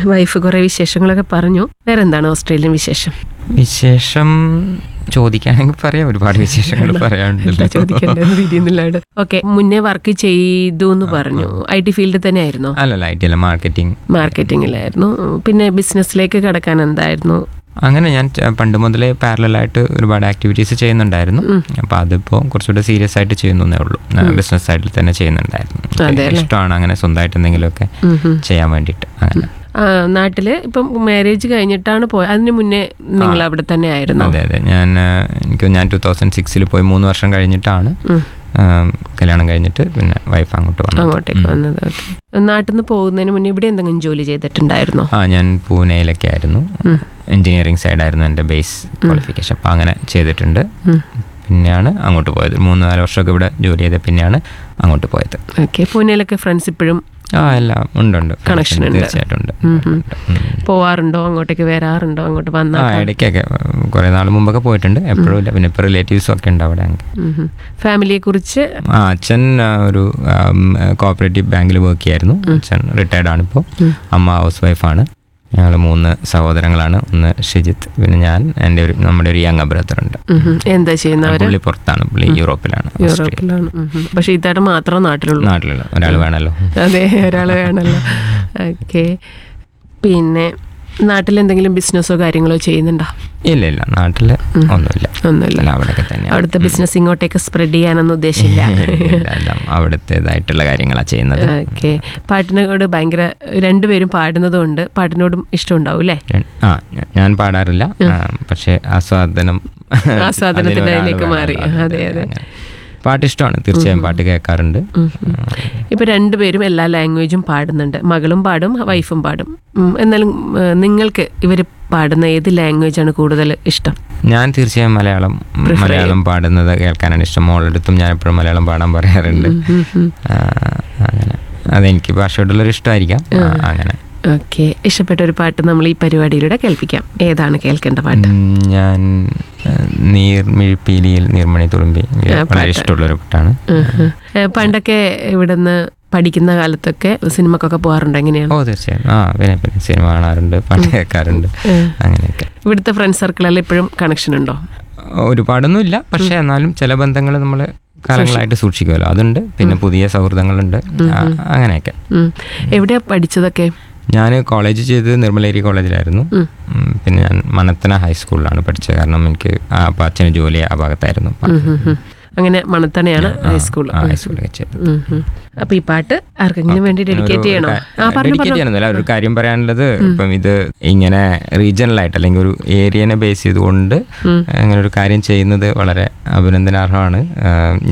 Wife കുറെ വിശേഷങ്ങളൊക്കെ പറഞ്ഞു വേറെ എന്താണ് ഓസ്ട്രേലിയൻ വിശേഷം വിശേഷം ചോദിക്കുകയാണെങ്കിൽ പറയാം ഒരുപാട് വിശേഷങ്ങൾ എന്താ പറയാനുണ്ടല്ലോ ചോദിക്കേണ്ടതെന്ന് തിരിയുന്നില്ലാണ്ട് ഓക്കെ മുന്നേ വർക്ക് ചെയ്തു എന്ന് പറഞ്ഞു ഐ ടി ഫീൽഡിൽ തന്നെ ആയിരുന്നോ അല്ലല്ല ഐ ടി അല്ല മാർക്കറ്റിംഗ് മാർക്കറ്റിംഗിലായിരുന്നു പിന്നെ ബിസിനസ്സിലേക്ക് കടക്കാൻ എന്തായിരുന്നു അങ്ങനെ ഞാൻ ച- പണ്ട് മുതലേ പാരലായിട്ട് ഒരുപാട് ആക്ടിവിറ്റീസ് ചെയ്യുന്നുണ്ടായിരുന്നു അപ്പോൾ അതിപ്പോൾ കുറച്ചുകൂടെ സീരിയസ് ആയിട്ട് ചെയ്യുന്നേ ഉള്ളൂ ബിസിനസ് സൈഡിൽ തന്നെ ചെയ്യുന്നുണ്ടായിരുന്നു അതെ അല്ലേ? ഇഷ്ടമാണ് അങ്ങനെ സ്വന്തമായിട്ട് എന്തെങ്കിലുമൊക്കെ ഉം ഉം. ചെയ്യാൻ വേണ്ടിയിട്ട് അങ്ങനെ ആ, നാട്ടില് ഇപ്പം മാരേജ് കഴിഞ്ഞിട്ടാണ് പോയത് അതിന് മുന്നേ നിങ്ങൾ അവിടെ തന്നെ ആയിരുന്നു അതെ അതെ ഞാൻ ആ, എനിക്ക് ഞാൻ ടൂ തൗസൻഡ് സിക്സിൽ പോയി മൂന്ന് വർഷം കഴിഞ്ഞിട്ടാണ് ആ, കല്യാണം കഴിഞ്ഞിട്ട് പിന്നെ വൈഫ് അങ്ങോട്ട് വന്നു അങ്ങോട്ടേക്ക് വന്നത് ഓക്കെ നാട്ടിൽ നിന്ന് പോകുന്നതിന് മുന്നേ ഇവിടെ എന്തെങ്കിലും ജോലി ചെയ്തിട്ടുണ്ടായിരുന്നോ ആ ഞാൻ പൂനെയിലൊക്കെ ആയിരുന്നു എഞ്ചിനീയറിംഗ് സൈഡായിരുന്നു എൻ്റെ ബേസ് ക്വാളിഫിക്കേഷൻ അപ്പോൾ അങ്ങനെ ചെയ്തിട്ടുണ്ട് പിന്നെയാണ് അങ്ങോട്ട് പോയത് മൂന്ന് നാല് വർഷമൊക്കെ ഇവിടെ ജോലി ചെയ്ത പിന്നെയാണ് അങ്ങോട്ട് പോയത് ഓക്കെ പൂനെയിലൊക്കെ ഫ്രണ്ട്സ് ഇപ്പോഴും ആ എല്ലാം ഉണ്ട് ഉണ്ട് Connection ഉണ്ട്. തീർച്ചയായിട്ടും ഉണ്ട് ഉം ഉം. ഉണ്ട്. ഉം. പോവാറുണ്ടോ അങ്ങോട്ടേക്ക് വരാറുണ്ടോ അങ്ങോട്ട് ആ വന്നാൽ ഇടയ്ക്കൊക്കെ കുറേ നാൾ മുമ്പൊക്കെ പോയിട്ടുണ്ട് എപ്പോഴും ഇല്ല പിന്നെ ഇപ്പോൾ റിലേറ്റീവ്സും ഒക്കെ ഉണ്ട് അവിടെ അങ്ങ്. ഫാമിലിയെ കുറിച്ച് ആ അച്ഛൻ ആ, ഒരു കോപ്പറേറ്റീവ് ബാങ്കിൽ വർക്ക് ചെയ്യായിരുന്നു അച്ഛൻ റിട്ടയർഡ് ആണ് ഇപ്പോൾ അമ്മ ഹൗസ് വൈഫാണ് ഞങ്ങൾ മൂന്ന് സഹോദരങ്ങളാണ് ഒന്ന് ഷിജിത്ത് പിന്നെ ഞാൻ എൻ്റെ ഒരു നമ്മുടെ ഒരു യങ് ബ്രദർ ഉണ്ട് ഉം ഉം. എന്താ ചെയ്യുന്നവര് പുള്ളി പുറത്താണ് പുള്ളി യൂറോപ്പിലാണ് ഓസ്ട്രേലിയ. യൂറോപ്പിലാണ് ഉം ഉം. പക്ഷെ ഇതായിട്ട് മാത്രം നാട്ടിലുള്ളൂ നാട്ടിലുള്ള ഒരാൾ വേണമല്ലോ അതെ ഒരാള് വേണമല്ലോ ഓക്കെ പിന്നെ നാട്ടിൽ എന്തെങ്കിലും ബിസിനസ്സോ കാര്യങ്ങളോ ചെയ്യുന്നുണ്ടോ ഇല്ല ഇല്ല നാട്ടിൽ ഒന്നുമില്ല ഒന്നുമില്ല എല്ലാം അവിടെയൊക്കെ തന്നെയാണ് അവിടുത്തെ ബിസിനസ് ഇങ്ങോട്ടേക്ക് സ്പ്രെഡ് ചെയ്യാനൊന്നും ഉദ്ദേശമില്ല ഇല്ല, എല്ലാം അവിടുത്തേതായിട്ടുള്ള കാര്യങ്ങളാണ് ചെയ്യുന്നത് ഓക്കെ പാട്ടിനോട് ഭയങ്കര രണ്ടുപേരും പാടുന്നതുകൊണ്ട് പാട്ടിനോടും ഇഷ്ടമുണ്ടാവും അല്ലേ ഞാൻ- ആ ഞാ- ഞാൻ പാടാറില്ല ആ, പക്ഷേ ആസ്വാദനം ആസ്വാദനത്തിന്റെ അതിനൊരാള് അതിലേക്ക് മാറി. വേണമല്ലോ. അതെ, അതെ. അങ്ങനെ. പാട്ട് ഇഷ്ടമാണ് തീർച്ചയായും പാട്ട് കേൾക്കാറുണ്ട് ഇപ്പൊ രണ്ടുപേരും എല്ലാ ലാംഗ്വേജും പാടുന്നുണ്ട് മകളും പാടും വൈഫും പാടും ഉം, എന്നാലും ഏഹ്, നിങ്ങൾക്ക് ഇവര് പാടുന്ന ഏത് ലാംഗ്വേജ് ആണ് കൂടുതൽ ഇഷ്ടം ഞാൻ തീർച്ചയായും മലയാളം മലയാളം പാടുന്നത് കേൾക്കാനാണ് ഇഷ്ടം മോളെടുത്തും ഞാൻ എപ്പോഴും മലയാളം പാടാൻ പറയാറുണ്ട് ആ, അങ്ങനെ അതെനിക്ക് ഭാഷയോടുള്ളൊരു ഇഷ്ടമായിരിക്കാം ആ, അങ്ങനെ ഓക്കെ ഇഷ്ടപ്പെട്ട ഒരു പാട്ട് നമ്മൾ ഈ പരിപാടിയിലൂടെ കേൾപ്പിക്കാം ഏതാണ് കേൾക്കേണ്ട പാട്ട് ഉം, ഞാൻ ആ, നീർമിഴിപ്പീലിയിൽ നീർമണി തുളുമ്പി എനിക്ക് വളരെ ഇഷ്ടമുള്ളൊരു പാട്ടാണ് ഉം, ഉം. ഏഹ്, പണ്ടൊക്കെ ഇവിടുന്ന് പഠിക്കുന്ന കാലത്തൊക്കെ സിനിമക്കൊക്കെ പോകാറുണ്ട് എങ്ങനെയാണ് ഓ തീർച്ചയായും ആ പിന്നെ പിന്നെ സിനിമ കാണാറുണ്ട് പാട്ട് കേൾക്കാറുണ്ട് അങ്ങനെയൊക്കെ ഇവിടുത്തെ ഫ്രണ്ട് സർക്കിളെല്ലാം ഇപ്പോഴും കണക്ഷൻ ഉണ്ടോ ഒരുപാടൊന്നും ഇല്ല പക്ഷെ എന്നാലും ചില ബന്ധങ്ങൾ നമ്മൾ കാലങ്ങളായിട്ട് സൂക്ഷിക്കുമല്ലോ അതുണ്ട് പിന്നെ പുതിയ സൗഹൃദങ്ങളുണ്ട് ആ, അങ്ങനെയൊക്കെ ഉം. എവിടെയാ പഠിച്ചതൊക്കെ ഞാൻ കോളേജ് ചെയ്തത് നിർമ്മലേരി കോളേജിലായിരുന്നു ഉം, പിന്നെ ഞാൻ മണത്തന ഹൈസ്കൂളിലാണ് പഠിച്ചത് കാരണം എനിക്ക് ആ അപ്പം അച്ഛന് ജോലി ആ ഭാഗത്തായിരുന്നു അപ്പം ഉം, ഉം. അങ്ങനെ മണത്തണയാണ് ഹൈസ്കൂൾ ആ ഹൈസ്കൂളിൽ ചെയ്തത് അപ്പൊ ഈ പാട്ട് ആർക്കെങ്കിലും വേണ്ടി ഡെഡിക്കേറ്റ് ചെയ്യണോ ആ പറഞ്ഞു ഡെഡിക്കേറ്റ് ചെയ്യണമെന്നില്ല ഒരു കാര്യം പറയാനുള്ളത് ഇപ്പം ഇത് ഇങ്ങനെ റീജിയണലായിട്ട് അല്ലെങ്കിൽ ഒരു ഏരിയനെ ബേസ് ചെയ്തുകൊണ്ട് അങ്ങനെ ഒരു കാര്യം ചെയ്യുന്നത് വളരെ അഭിനന്ദനാർഹമാണ് ആ,